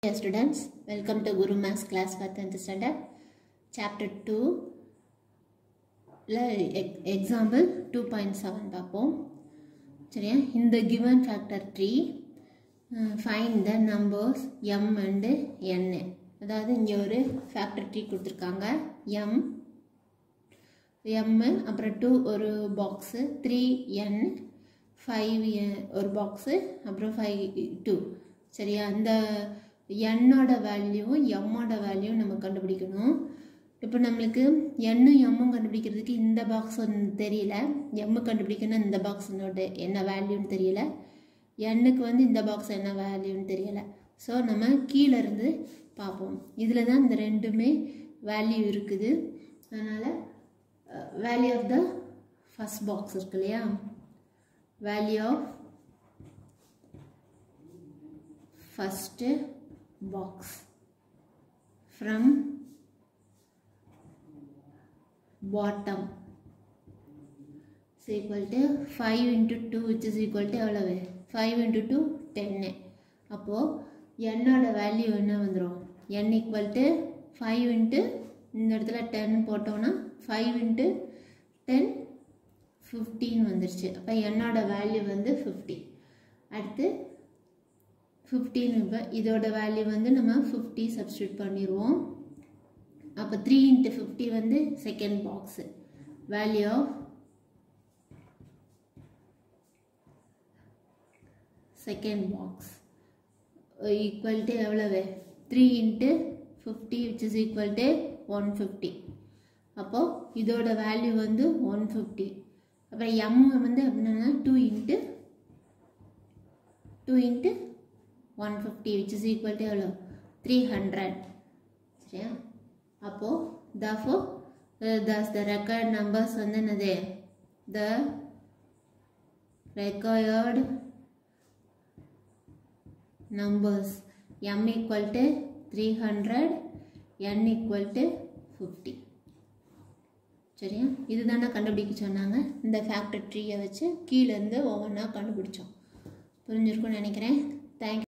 Dear students, welcome to Guru Maths class for 10th standard. Chapter 2 ல egg- example 2.7 பார்ப்போம் சரியா இந்த given factor tree uh, find the numbers m and n அதாவது இங்கே ஒரு factor tree கொடுத்துருக்காங்க m m அப்புறம் டூ ஒரு பாக்ஸு த்ரீ என் ஃபைவ் ஒரு பாக்ஸு அப்புறம் ஃபைவ் டூ சரியா அந்த என்னோட வேல்யூவும் எம்மோட வேல்யூவும் நம்ம கண்டுபிடிக்கணும் இப்போ நம்மளுக்கு எண்ணும் எம்மும் கண்டுபிடிக்கிறதுக்கு இந்த பாக்ஸ் வந்து தெரியல எம்மு கண்டுபிடிக்கணும் இந்த பாக்ஸோட என்ன வேல்யூன்னு தெரியல எண்ணுக்கு வந்து இந்த பாக்ஸ் என்ன வேல்யூன்னு தெரியல ஸோ நம்ம கீழே இருந்து பார்ப்போம் இதில் தான் இந்த ரெண்டுமே வேல்யூ இருக்குது அதனால் value of the first box இருக்கு இல்லையா value of first box from bottom is equal to 5 into 2 which is equal to எவ்வளவு 5 into 2 10 அப்போது என்னோட வேல்யூ என்ன வந்துடும் n equal to 5 into இந்த இடத்துல 10 போட்டோம்னா 5 into 10 15 வந்துருச்சு அப்போ என்னோட வேல்யூ வந்து 50 அடுத்து 15 இப்போ இதோட வேல்யூ வந்து நம்ம 50 சப்ஸ்டியூட் பண்ணிடுவோம் அப்போ த்ரீ இன்ட்டு ஃபிஃப்டி வந்து second box value of second box equal to எவ்வளவு three into fifty which is equal to one fifty அப்போது இதோட வேல்யூ வந்து ஒன் ஃபிஃப்டி அப்புறம் எம் வந்து அப்படின்னா two into two into one fifty which is equal to எவ்வளோ three hundred சரியா அப்போது தஃபோ தஸ் த ரெக்கார்ட் நம்பர்ஸ் வந்து என்னது the record numbers m equal to 300 n equal to 50 சரியா இதுதானே கண்டுபிடிக்க சொன்னாங்க இந்த ஃபேக்டர் ட்ரீயை வச்சு கீழேருந்து ஒவ்வொன்றா கண்டுபிடிச்சோம் புரிஞ்சிருக்கும்னு நினைக்கிறேன் தேங்க்யூ